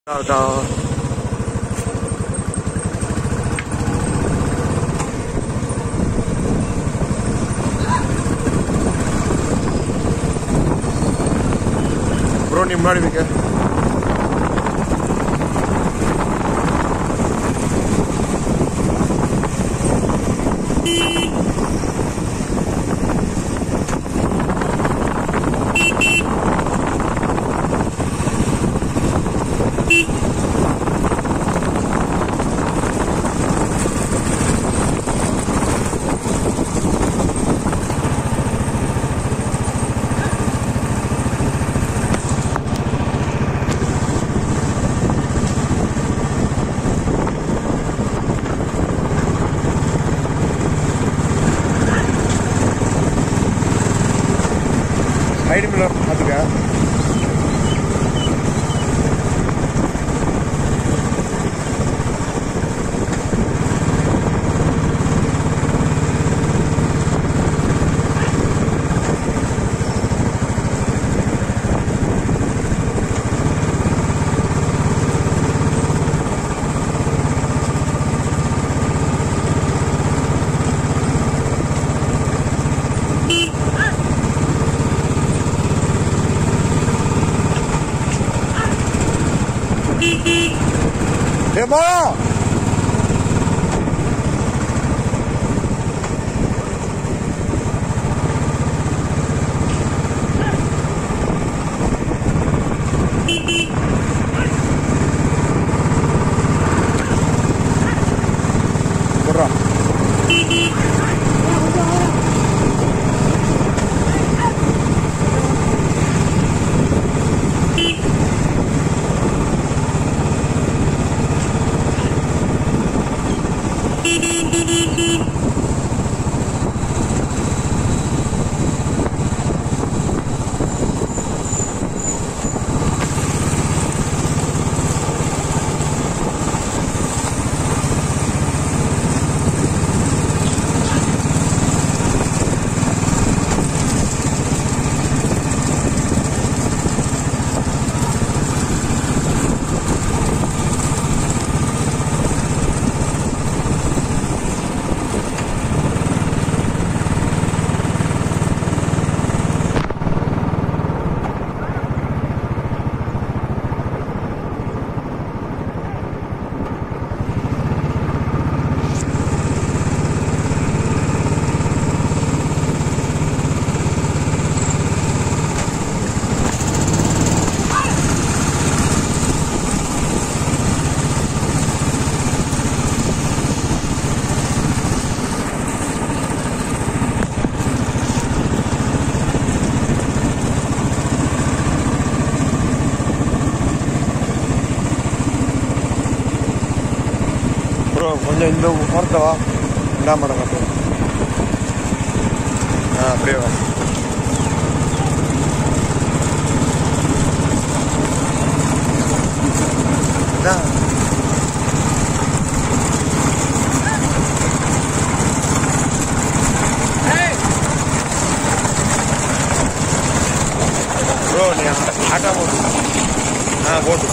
அதான் ப்ரோ நீ முன்னாடி வைக்க சைடு மில்லர் பார்த்துக்க ஏமா போடுறா ப்ரோ கொஞ்சம் இந்த ஓரத்தை வா இந்தாம மேடம் அப்போ ஆ அப்படியே வா இந்தா. ப்ரோ நீ ஆட்டோ போட்டு ஆ போட்டு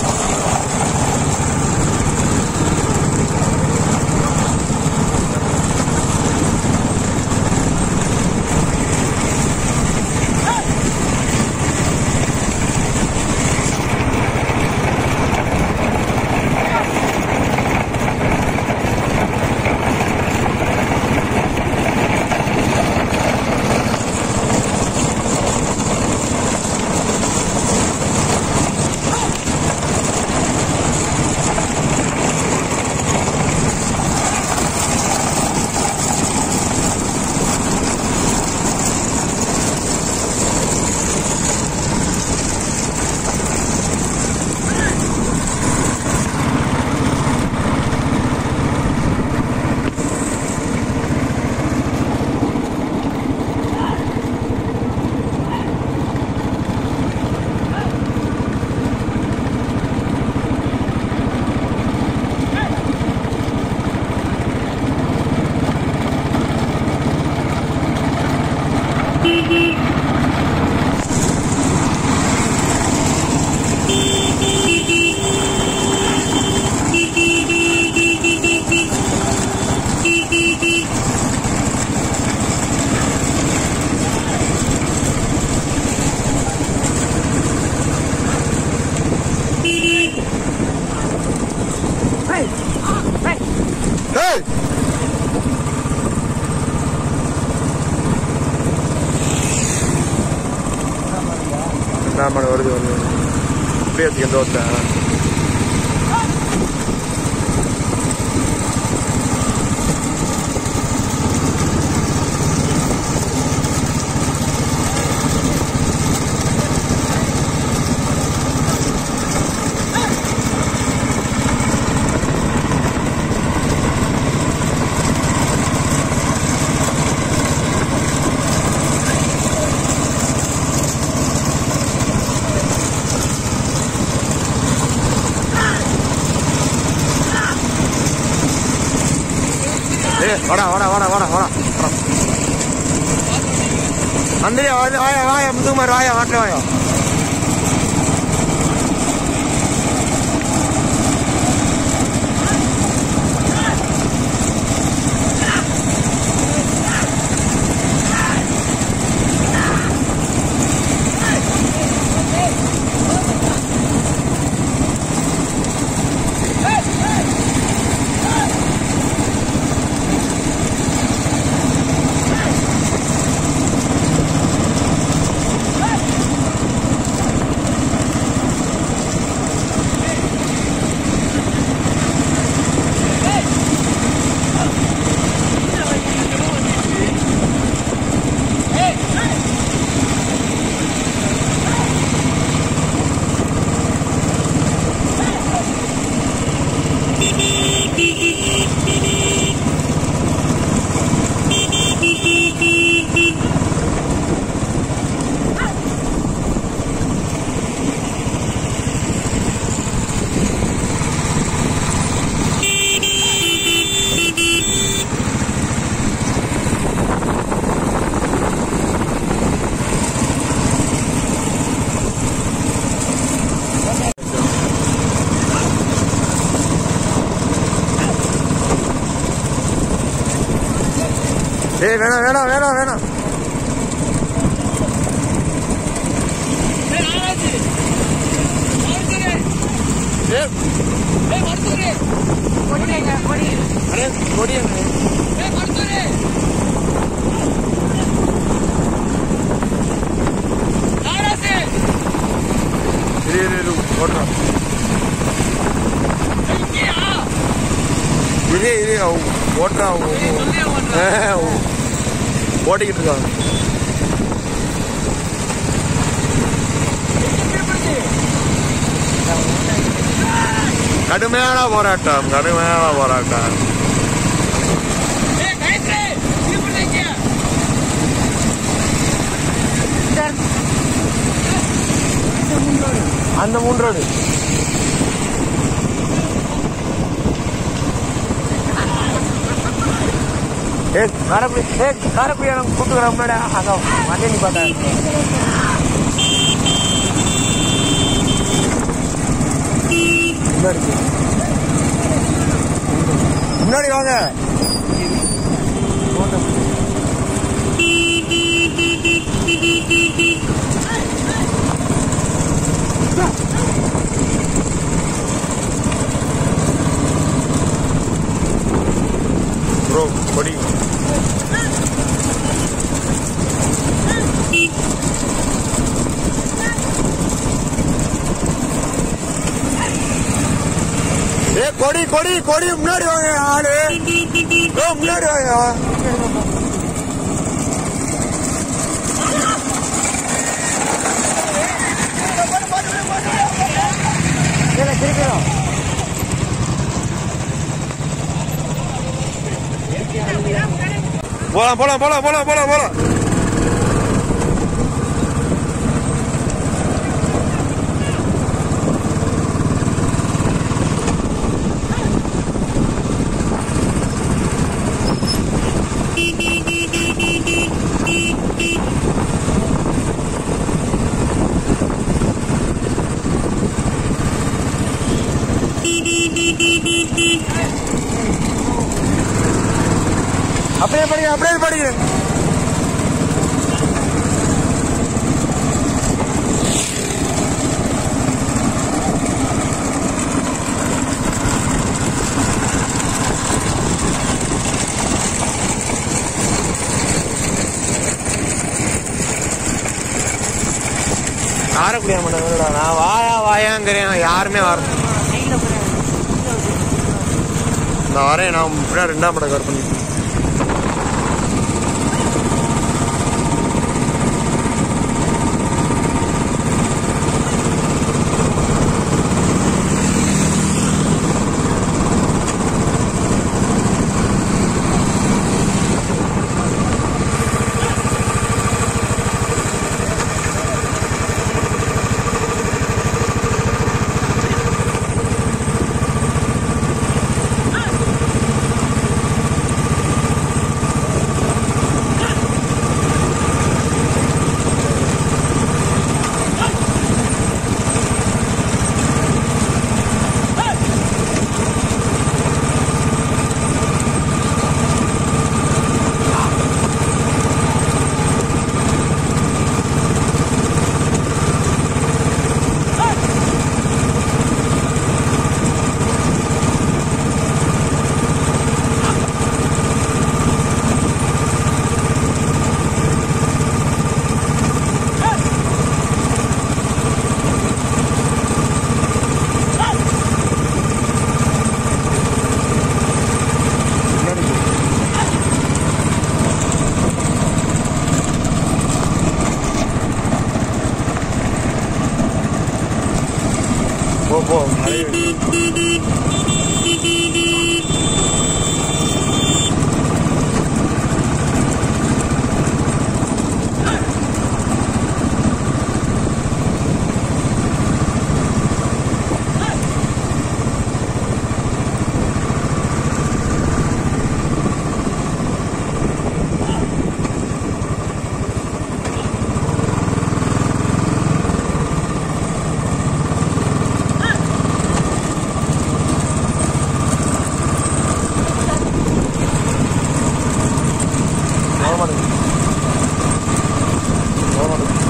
ஏய் என்ன மணி வருது வருது அப்படியே வச்சுக்க தோசை ஏய் வாடா வாடா வாடா வாடா வாடா வாடா வந்துடு வாயா வாயா வாயா முதுகுமார் வாயா வாட்டில் வாயா ஏய் வேணாம் வேணாம் வேணாம் வேணாம் ஏய் அடே கொடியங்க இரு இரு இரு ஓட்டுறோம் இரு இரு அவங்க ஓட்டுறான் அவங்க ஆ, ஓட்டிக்கிட்டு இருக்காங்க கடுமையான போராட்டம் கடுமையான போராட்டம் அந்த மூணு ரோடு ஏ காரப்படி ஏ காரப்படி எனக்கு கூட்டுக்கிற முன்னாடி அங்க வண்டி நீ பார்த்தா முன்னாடி போ. முன்னாடி வாங்க ப்ரோ கொடி ஏ கொடி கொடி கொடி முன்னாடி வாங்க ஆளு ஓ முன்னாடி வாங்க திருக்கிறோம் போலாம் போலாம் போலாம் போலாம் போலாம் போலாம் அப்படியே படிங்க அப்படியே படிங்க காரக்குடியா மாட்டேன் நான் வாயா வாயாங்கிறேன் யாருமே வர நான் வரேன் நான் முன்னாடி ரெண்டாம் படம் கவர் பண்ணி போ போ மழை போக மாட்டேங்குது போக மாட்டேங்குது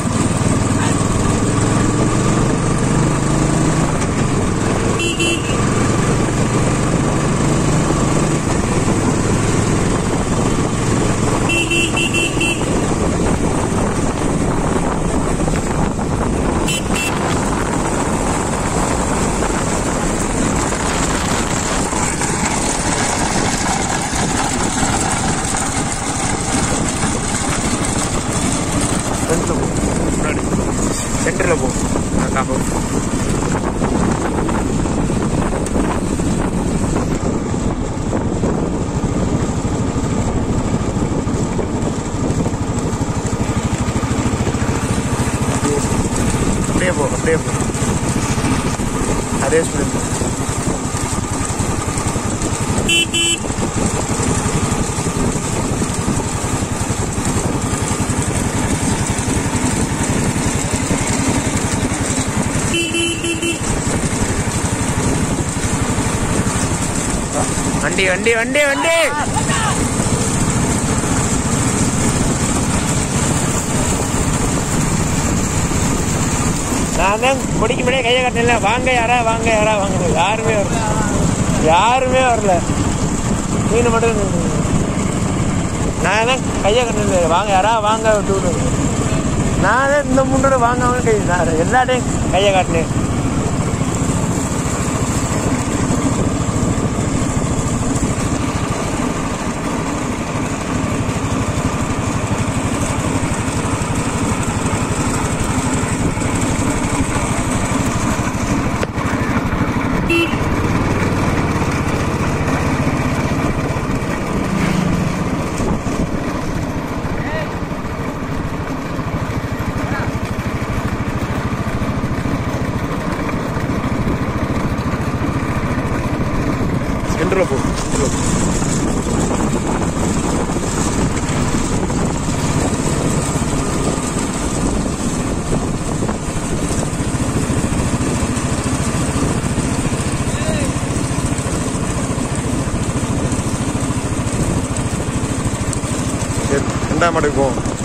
ஃப்ரண்ட்டில் போ முன்னாடி சென்டரில் போ நான் காப்போம் அப்படியே போ அப்படியே போ அதே ஸ்பீட் போ வண்டி வண்டி வண்டி வண்டி நான் தான் கொடிக்கு முன்னாடியே கையை காட்டினல வாங்க யாரா வாங்க யாரா வாங்க யாருமே வரல யாருமே வரல நீனு மட்டும் நின்னு. நான் தான் கையை கட்டினல வாங்க யாரா வாங்க விட்டு நான் தான் இந்த முன்னோட வாங்காம கை நான் எல்லாட்டையும் கையை காட்டினேன் சென்டரில் போ centerல போ. சரி ரெண்டாம் மாட்டுக்கு போவோம்